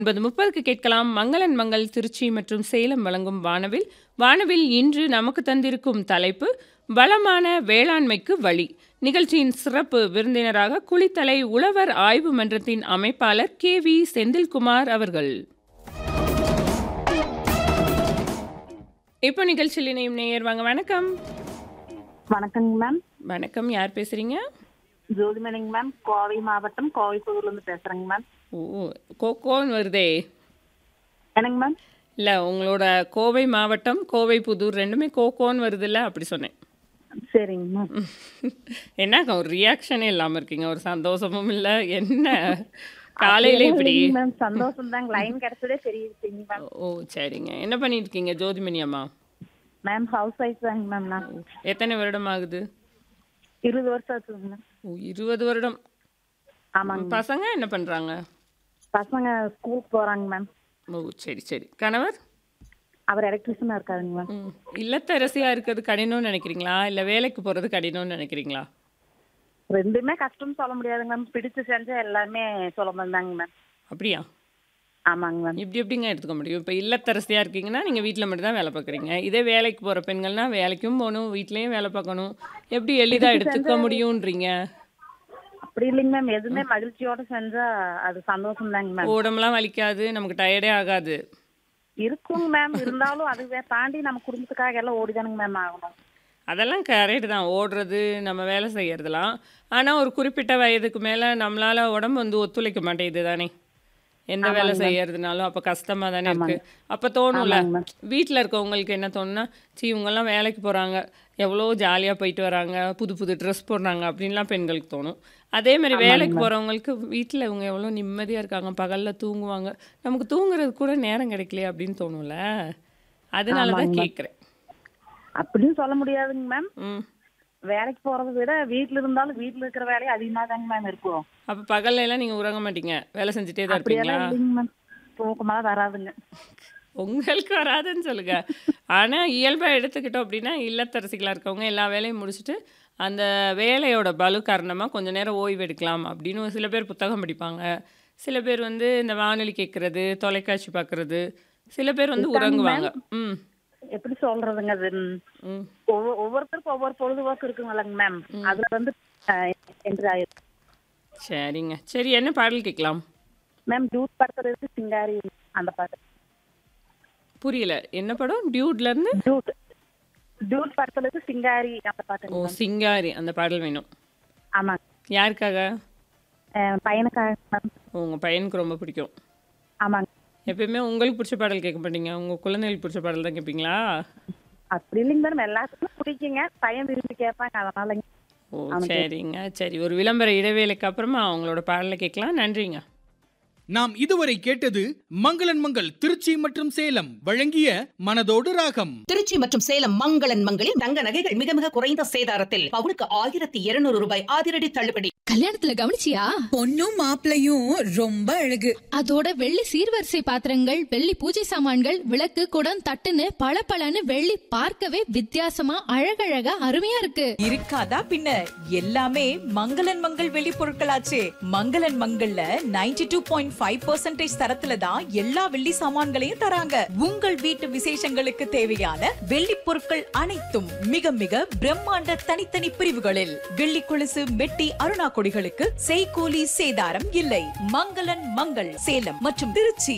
ஒன்பது முப்பதுக்கு கேட்கலாம் மங்களன் மங்கள் திருச்சி மற்றும் சேலம் வழங்கும் வானவில் வானவில் இன்று நமக்கு தந்திருக்கும் தலைப்பு வளமான வேளாண்மைக்கு வழி நிகழ்ச்சியின் சிறப்பு விருந்தினராக குளித்தலை உழவர் ஆய்வு மன்றத்தின் அமைப்பாளர் கே வி செந்தில்குமார் அவர்கள் இப்போ நிகழ்ச்சியில் இணையும் நேயர் வாங்க வணக்கம் வணக்கங்க மேம் வணக்கம் யார் பேசுறீங்க ஜோதிமணிங்க மேம் கோவை மாவட்டம் கோவைப்புதூர்ல இருந்து பேசுறேங்க மேம் ஓ கோகோன்னு வருதே என்னங்க மேம் இல்லை உங்களோட கோவை மாவட்டம் கோவை புதூர் ரெண்டுமே கோகோன்னு வருதுல்ல அப்படி சொன்னேன் சரிங்க மேம் என்னக்கா ஒரு ரியாக்ஷனே இல்லாமல் இருக்கீங்க ஒரு சந்தோஷமும் இல்லை என்ன காலையில இப்படி மேம் சந்தோஷம் தாங்க லைன் கிடைச்சதே தெரியுதுங்க மேம் ஓ சரிங்க என்ன பண்ணிட்டு இருக்கீங்க ஜோதிமணி அம்மா மேம் ஹவுஸ் ஒய்ஃப் தாங்க மேம் நான் எத்தனை வருடம் ஆகுது இருபது வருஷம் ஆச்சுங்க மேம் ஓ இருபது வருடம் ஆமாங்க பசங்க என்ன பண்ணுறாங்க பசங்க ஸ்கூலுக்கு போறாங்க மேம் ஓ சரி சரி கணவர் அவர் எலக்ட்ரிஷியனா இருக்காருங்க மேம் ம் இல்லத்தரசியாக இருக்கிறது கடினம்னு நினைக்கிறீங்களா இல்லை வேலைக்கு போகிறது கடினம்னு நினைக்கிறீங்களா ரெண்டுமே கஷ்டம்னு சொல்ல முடியாதுங்க மேம் பிடிச்சு செஞ்சா எல்லாமே சுலபம் தாங்க மேம் அப்படியா ஆமாங்க மேம் இப்படி எப்படிங்க எடுத்துக்க முடியும் இப்போ இல்லத்தரசியாக இருக்கீங்கன்னா நீங்கள் வீட்டில் மட்டும்தான் வேலை பார்க்குறீங்க இதே வேலைக்கு போகிற பெண்கள்னா வேலைக்கும் போகணும் வீட்லேயும் வேலை பார்க்கணும் எப்படி எளிதாக எடுத்துக்க முடியுன்றீங்க அப்படி இல்லைங்க மேம் எதுவுமே மகிழ்ச்சியோட செஞ்சா அது சந்தோஷம் தாங்க மேம் உடம்புலாம் வலிக்காது நமக்கு டயர்டே ஆகாது இருக்குங்க மேம் இருந்தாலும் அதுவே தாண்டி நம்ம குடும்பத்துக்காக எல்லாம் ஓடிதானுங்க மேம் ஆகணும் அதெல்லாம் கரெக்டு தான் ஓடுறது நம்ம வேலை செய்யறதெல்லாம் ஆனால் ஒரு குறிப்பிட்ட வயதுக்கு மேலே நம்மளால உடம்பு வந்து ஒத்துழைக்க மாட்டேங்குது தானே எந்த வேலை செய்யறதுனாலும் அப்போ கஷ்டமாக தானே இருக்கு அப்போ தோணும்ல வீட்டில் இருக்கவங்களுக்கு என்ன தோணுன்னா சி இவங்கெல்லாம் வேலைக்கு போகிறாங்க எவ்வளோ ஜாலியாக போயிட்டு வராங்க புது புது ட்ரெஸ் போடுறாங்க அப்படின்லாம் பெண்களுக்கு தோணும் அதே மாதிரி வேலைக்கு போகிறவங்களுக்கு வீட்டில் இவங்க எவ்வளோ நிம்மதியாக இருக்காங்க பகலில் தூங்குவாங்க நமக்கு தூங்குறது கூட நேரம் கிடைக்கலையே அப்படின்னு தோணும்ல அதனால தான் கேட்குறேன் அப்படின்னு சொல்ல முடியாதுங்க மேம் ம் வேலைக்கு போறதை விட வீட்ல இருந்தாலும் வீட்ல இருக்கிற வேலையை அதிகமா தாங்க மேம் இருக்கும் அப்போ பகல்ல எல்லாம் நீங்கள் உறங்க மாட்டீங்க வேலை செஞ்சுட்டே தான் இருப்பீங்களா அப்படியெல்லாம் இல்லைங்க மேம் தூக்கமெல்லாம் வராதுங்க உங்களுக்கு வராதுன்னு சொல்லுங்க ஆனால் இயல்பாக எடுத்துக்கிட்டோம் அப்படின்னா இல்லத்தரசிகளாக இருக்கவங்க எல்லா வேலையும் முடிச்சுட்டு அந்த வேலையோட பலு காரணமாக கொஞ்ச நேரம் ஓய்வு எடுக்கலாம் அப்படின்னு சில பேர் புத்தகம் படிப்பாங்க சில பேர் வந்து இந்த வானொலி கேட்குறது தொலைக்காட்சி பார்க்குறது சில பேர் வந்து உறங்குவாங்க ம் எப்படி சொல்றதுங்க அது ம், ம் ஒவ்வொரு ஒவ்வொருத்தருக்கும் ஒவ்வொரு பொழுதுபோக்கு இருக்குங்களங்க மேம் அதுல வந்து என்று ஆயிருக்கு சரிங்க சரி என்ன பாடல் கேட்கலாம் மேம் டியூட் படத்துறது சிங்காரி அந்த பாட்டு புரியல என்ன படம் டியூட்லேருந்து டியூட் டியூட் படத்துறது சிங்காரி அந்த ஓ பாட்டு சிங்காரி அந்த பாடல் வேணும் ஆமாங்க யாருக்காக அஹ், பையனுக்காக மேம் உங்கள் பையனுக்கு ரொம்ப பிடிக்கும் ஆமாங்க எப்பயுமே உங்களுக்கு பிடிச்ச பாடல் கேட்க மாட்டீங்க உங்கள் குழந்தைகளுக்கு பிடிச்ச பாடல் தான் கேட்பீங்களா அப்படி இல்லைங்க மேடம் எல்லாத்துக்கும் பிடிக்குங்க பையன் விரும்பி கேட்பாங்க அதனாலங்க ஓ சரிங்க சரி ஒரு விளம்பர இடைவேளைக்கு அப்புறமா அவங்களோட பாடலை கேட்கலாம் நன்றிங்க நாம் இதுவரை கேட்டது மங்களன் மங்கள் திருச்சி மற்றும் சேலம் வழங்கிய மனதோடு ராகம் திருச்சி மற்றும் சேலம் மங்களன் மங்களில் தங்க நகைகள் மிக மிக குறைந்த சேதாரத்தில் பவுனுக்கு ஆயிரத்தி இருநூறு ரூபாய் அதிரடி தள்ளுபடி கல்யாணத்துல கவனிச்சியா பொண்ணும் மாப்பிளையும் ரொம்ப அழகு அதோட வெள்ளி சீர்வரிசை பாத்திரங்கள் வெள்ளி பூஜை சாமான்கள் விளக்கு குடம் தட்டுன்னு பளபளன்னு வெள்ளி பார்க்கவே வித்தியாசமா அழகழகா அருமையா இருக்கு இருக்காதா பின்ன எல்லாமே மங்களன் மங்கள் வெளி பொருட்களாச்சே மங்களன் மங்கள்ல 92.5% டூ பாயிண்ட் ஃபைவ் பர்சன்டேஜ் தரத்துல தான் எல்லா வெள்ளி சாமான்களையும் தராங்க உங்கள் வீட்டு விசேஷங்களுக்கு தேவையான வெள்ளி பொருட்கள் அனைத்தும் மிக மிக பிரம்மாண்ட தனித்தனி பிரிவுகளில் வெள்ளி கொலுசு மெட்டி அருணா கொடிகளுக்கு செய்கூலி சேதாரம் இல்லை மங்களன் மங்கள் சேலம் மற்றும் திருச்சி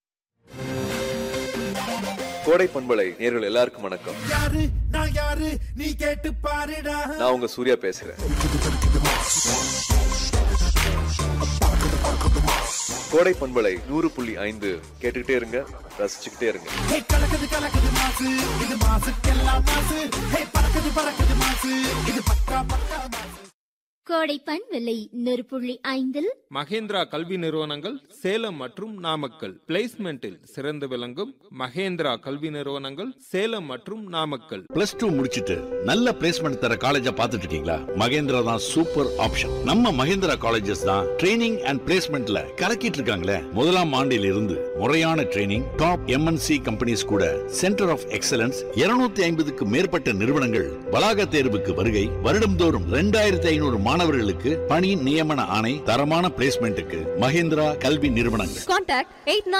கோடை பண்பலை நேர்கள் எல்லாருக்கும் வணக்கம் யாரு நான் யாரு நீ கேட்டு பாருடா நான் உங்க சூர்யா பேசுறேன் கோடை பண்பலை நூறு புள்ளி ஐந்து கேட்டுக்கிட்டே இருங்க ரசிச்சுக்கிட்டே இருங்க ஹே கலக்குது கலக்குது மாசு இது மாசுக்கெல்லாம் மாசு ஹே பறக்குது பறக்குது மாசு இது பக்கா பக்கா மாசு கோடை பண்பலை நூறு புள்ளி ஐந்தில் மகேந்திரா கல்வி நிறுவனங்கள் சேலம் மற்றும் நாமக்கல் பிளேஸ்மெண்டில் சிறந்து விளங்கும் மகேந்திரா கல்வி நிறுவனங்கள் சேலம் மற்றும் நாமக்கல் பிளஸ் டூ முடிச்சிட்டு நல்ல பிளேஸ்மெண்ட் தர காலேஜா பார்த்துட்டு இருக்கீங்களா மகேந்திரா தான் சூப்பர் ஆப்ஷன் நம்ம மகேந்திரா காலேஜஸ் தான் ட்ரைனிங் அண்ட் பிளேஸ்மெண்ட்ல கலக்கிட்டு இருக்காங்களே முதலாம் ஆண்டில் இருந்து முறையான ட்ரைனிங் டாப் எம்என்சி கம்பெனிஸ் கூட சென்டர் ஆஃப் எக்ஸலன்ஸ் 250 ஐம்பதுக்கு மேற்பட்ட நிறுவனங்கள் வளாக தேர்வுக்கு வருகை வருடம்தோறும் ரெண்டாயிரத்தி ஐநூறு மாணவர்களுக்கு பணி நியமன ஆணை தரமான பிளேஸ்மெண்ட்டுக்கு மகேந்திரா கல்வி நிறுவனங்கள் கான்டாக்ட் எயிட்